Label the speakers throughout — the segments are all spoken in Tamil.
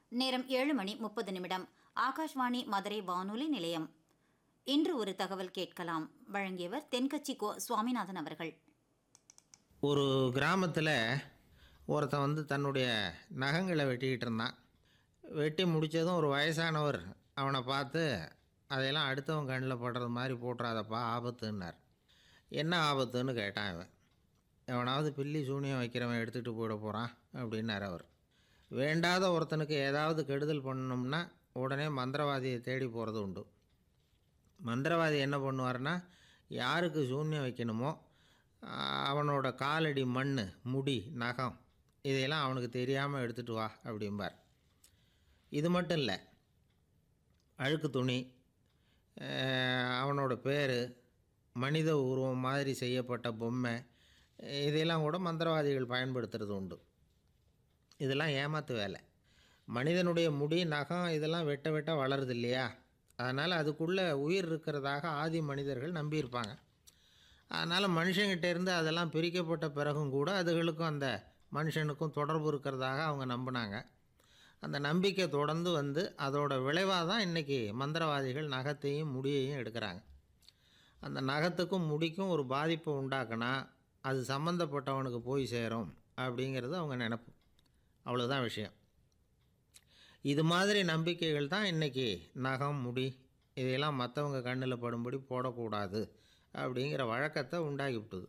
Speaker 1: நேரம் ஏழு மணி முப்பது நிமிடம் ஆகாஷ்வாணி மதுரை வானொலி நிலையம் இன்று ஒரு தகவல் கேட்கலாம் வழங்கியவர் தென்கட்சி கோ சுவாமிநாதன் அவர்கள்
Speaker 2: ஒரு கிராமத்தில் ஒருத்தன் வந்து தன்னுடைய நகங்களை வெட்டிக்கிட்டு இருந்தான் வெட்டி முடித்ததும் ஒரு வயசானவர் அவனை பார்த்து அதையெல்லாம் அடுத்தவன் கண்ணில் படுறது மாதிரி போட்டுறாதப்பா ஆபத்துன்னார் என்ன ஆபத்துன்னு கேட்டான் இவன் எவனாவது பில்லி சூனியம் வைக்கிறவன் எடுத்துகிட்டு போயிட போகிறான் அப்படின்னார் அவர் வேண்டாத ஒருத்தனுக்கு ஏதாவது கெடுதல் பண்ணணும்னா உடனே மந்திரவாதியை தேடி போகிறது உண்டு மந்திரவாதி என்ன பண்ணுவார்னா யாருக்கு சூன்யம் வைக்கணுமோ ஆஹ், அவனோட காலடி மண் முடி நகம் இதையெல்லாம் அவனுக்கு தெரியாமல் எடுத்துகிட்டு வா அப்படிம்பார் இது மட்டும் இல்லை அழுக்கு துணி ஆஹ், அவனோட பேர் மனித உருவம் மாதிரி செய்யப்பட்ட பொம்மை இதையெல்லாம் கூட மந்திரவாதிகள் பயன்படுத்துறது உண்டு இதெல்லாம் ஏமாத்து வேலை மனிதனுடைய முடி நகம் இதெல்லாம் வெட்ட வெட்ட வளருது இல்லையா அதனால் அதுக்குள்ளே உயிர் இருக்கிறதாக ஆதி மனிதர்கள் நம்பியிருப்பாங்க அதனால் மனுஷங்கிட்ட இருந்து அதெல்லாம் பிரிக்கப்பட்ட பிறகும் கூட அதுகளுக்கும் அந்த மனுஷனுக்கும் தொடர்பு இருக்கிறதாக அவங்க நம்பினாங்க அந்த நம்பிக்கை தொடர்ந்து வந்து அதோட விளைவாக தான் இன்றைக்கி மந்திரவாதிகள் நகத்தையும் முடியையும் எடுக்கிறாங்க அந்த நகத்துக்கும் முடிக்கும் ஒரு பாதிப்பை உண்டாக்குனா அது சம்மந்தப்பட்டவனுக்கு போய் சேரும் அப்படிங்கிறது அவங்க நினப்பு அவ்வளோதான் விஷயம் இது மாதிரி நம்பிக்கைகள் தான் இன்றைக்கி நகம் முடி இதையெல்லாம் மற்றவங்க கண்ணில் படும்படி போடக்கூடாது அப்படிங்கிற வழக்கத்தை உண்டாக்கி விட்டுது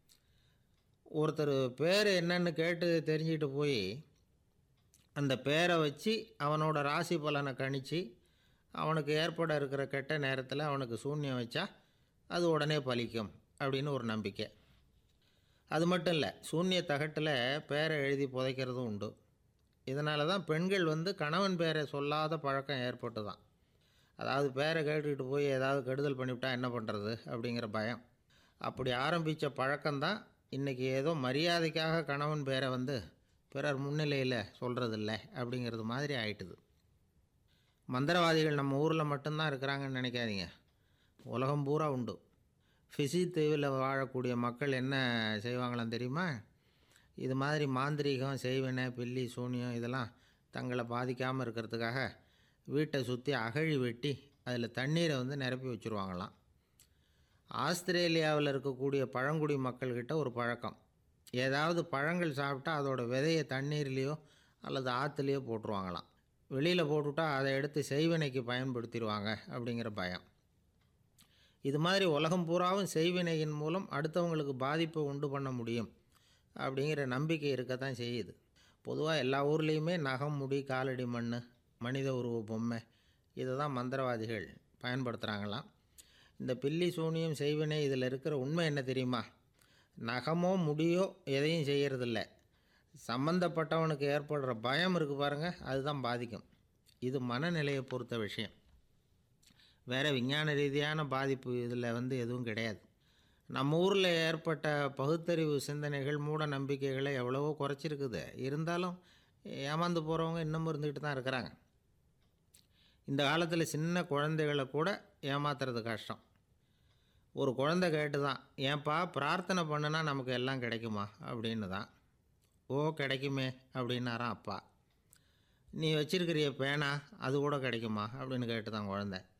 Speaker 2: ஒருத்தர் பேர் என்னன்னு கேட்டு தெரிஞ்சுக்கிட்டு போய் அந்த பேரை வச்சு அவனோட ராசி பலனை கணிச்சு அவனுக்கு ஏற்பட இருக்கிற கெட்ட நேரத்தில் அவனுக்கு சூன்யம் வச்சா அது உடனே பலிக்கும் அப்படின்னு ஒரு நம்பிக்கை அது மட்டும் இல்லை சூன்ய தகட்டில் பேரை எழுதி புதைக்கிறதும் உண்டு இதனால தான் பெண்கள் வந்து கணவன் பேரை சொல்லாத பழக்கம் ஏற்பட்டு தான் அதாவது பேரை கேட்டுக்கிட்டு போய் ஏதாவது கெடுதல் பண்ணிவிட்டா என்ன பண்ணுறது அப்படிங்கிற பயம் அப்படி ஆரம்பித்த பழக்கம்தான் இன்றைக்கி ஏதோ மரியாதைக்காக கணவன் பேரை வந்து பிறர் முன்னிலையில் சொல்கிறதில்ல அப்படிங்கிறது மாதிரி ஆயிட்டுது மந்திரவாதிகள் நம்ம ஊரில் மட்டும்தான் இருக்கிறாங்கன்னு நினைக்காதீங்க உலகம் பூரா உண்டு ஃபிசி தீவில் வாழக்கூடிய மக்கள் என்ன செய்வாங்களாம் தெரியுமா இது மாதிரி மாந்திரீகம் செய்வினை பில்லி சூனியம் இதெல்லாம் தங்களை பாதிக்காமல் இருக்கிறதுக்காக வீட்டை சுற்றி அகழி வெட்டி அதில் தண்ணீரை வந்து நிரப்பி வச்சுருவாங்களாம் ஆஸ்திரேலியாவில் இருக்கக்கூடிய பழங்குடி மக்கள்கிட்ட ஒரு பழக்கம் ஏதாவது பழங்கள் சாப்பிட்டா அதோட விதையை தண்ணீர்லேயோ அல்லது ஆற்றுலையோ போட்டுருவாங்களாம் வெளியில் போட்டுவிட்டா அதை எடுத்து செய்வினைக்கு பயன்படுத்திடுவாங்க அப்படிங்கிற பயம் இது மாதிரி உலகம் பூராவும் செய்வினையின் மூலம் அடுத்தவங்களுக்கு பாதிப்பை உண்டு பண்ண முடியும் அப்படிங்கிற நம்பிக்கை இருக்கத்தான் செய்யுது பொதுவாக எல்லா ஊர்லேயுமே நகம் முடி காலடி மண் மனித உருவ பொம்மை இதை தான் மந்திரவாதிகள் பயன்படுத்துகிறாங்களாம் இந்த பில்லி சூனியம் செய்வினை இதில் இருக்கிற உண்மை என்ன தெரியுமா நகமோ முடியோ எதையும் செய்யறதில்ல சம்மந்தப்பட்டவனுக்கு ஏற்படுற பயம் இருக்குது பாருங்கள் அதுதான் பாதிக்கும் இது மனநிலையை பொறுத்த விஷயம் வேறு விஞ்ஞான ரீதியான பாதிப்பு இதில் வந்து எதுவும் கிடையாது நம்ம ஊரில் ஏற்பட்ட பகுத்தறிவு சிந்தனைகள் மூட நம்பிக்கைகளை எவ்வளவோ குறைச்சிருக்குது இருந்தாலும் ஏமாந்து போகிறவங்க இன்னமும் இருந்துக்கிட்டு தான் இருக்கிறாங்க இந்த காலத்தில் சின்ன குழந்தைகளை கூட ஏமாத்துறது கஷ்டம் ஒரு குழந்தை கேட்டு தான் ஏன்பா பிரார்த்தனை பண்ணுனா நமக்கு எல்லாம் கிடைக்குமா அப்படின்னு தான் ஓ கிடைக்குமே அப்படின்னாராம் அப்பா நீ வச்சிருக்கிறிய பேனா அது கூட கிடைக்குமா அப்படின்னு கேட்டு தான் குழந்தை